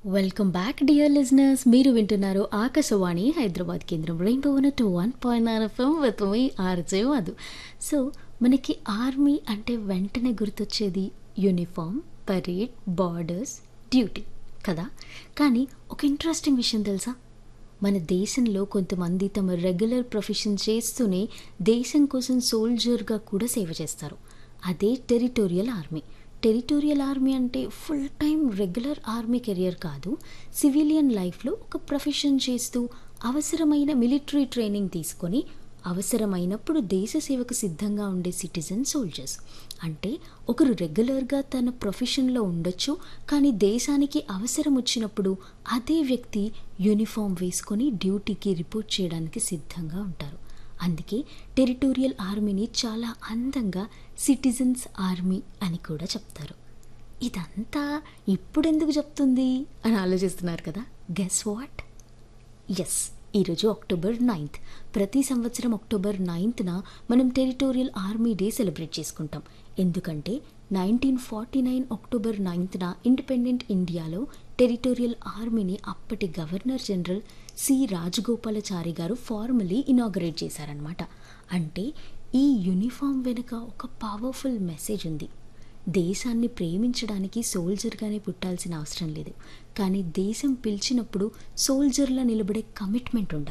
welcome back dear listeners మీరు వింటున్నారు ఆకాశవాణి హైదరాబాద్ కేంద్రం Rainbow one two one point nine FM with me RJ Madhu so మనకి army అంటే వెంటనే గుర్తొచ్చేది యూనిఫామ్ పరేడ్ బార్డర్స్ డ్యూటీ కదా కానీ ఒక ఇంట్రెస్టింగ్ విషయం తెలుసా మన దేశంలో కొంతమంది తమ రెగ్యులర్ ప్రొఫెషన్ చేస్తూనే దేశం కోసం సోల్జర్గా కూడా సేవ చేస్తారు అదే టెరిటోరియల్ ఆర్మీ టెరిటోరియల్ ఆర్మీ అంటే full time regular army career కాదు సివిలియన్ లైఫ్లో ఒక ప్రొఫెషన్ చేస్తూ అవసరమైన మిలిటరీ ట్రైనింగ్ తీసుకొని అవసరమైనప్పుడు దేశ సేవకు సిద్ధంగా ఉండే సిటిజన్ సోల్జర్స్ అంటే ఒకరు రెగ్యులర్గా తన ప్రొఫెషన్లో ఉండొచ్చు కానీ దేశానికి అవసరం వచ్చినప్పుడు అదే వ్యక్తి యూనిఫామ్ వేసుకొని డ్యూటీకి రిపోర్ట్ చేయడానికి సిద్ధంగా ఉంటారు అందుకే టెరిటోరియల్ ఆర్మీని చాలా అందంగా సిటిజన్స్ ఆర్మీ అని కూడా చెప్తారు ఇదంతా ఇప్పుడెందుకు చెప్తుంది అని ఆలోచిస్తున్నారు కదా గెస్ వాట్ ఎస్ ఈరోజు అక్టోబర్ నైన్త్ ప్రతి సంవత్సరం అక్టోబర్ నైన్త్న మనం టెరిటోరియల్ ఆర్మీ డే సెలబ్రేట్ చేసుకుంటాం ఎందుకంటే నైన్టీన్ ఫార్టీ నైన్ అక్టోబర్ నైన్త్న ఇండిపెండెంట్ ఇండియాలో టెరిటోరియల్ ఆర్మీని అప్పటి గవర్నర్ జనరల్ సి రాజగోపాలాచారి గారు ఫార్మలీ ఇనాగరేట్ చేశారనమాట అంటే ఈ యూనిఫామ్ వెనుక ఒక పవర్ఫుల్ మెసేజ్ ఉంది దేశాన్ని ప్రేమించడానికి సోల్జర్గానే పుట్టాల్సిన అవసరం లేదు కానీ దేశం పిలిచినప్పుడు సోల్జర్లా నిలబడే కమిట్మెంట్ ఉండాలి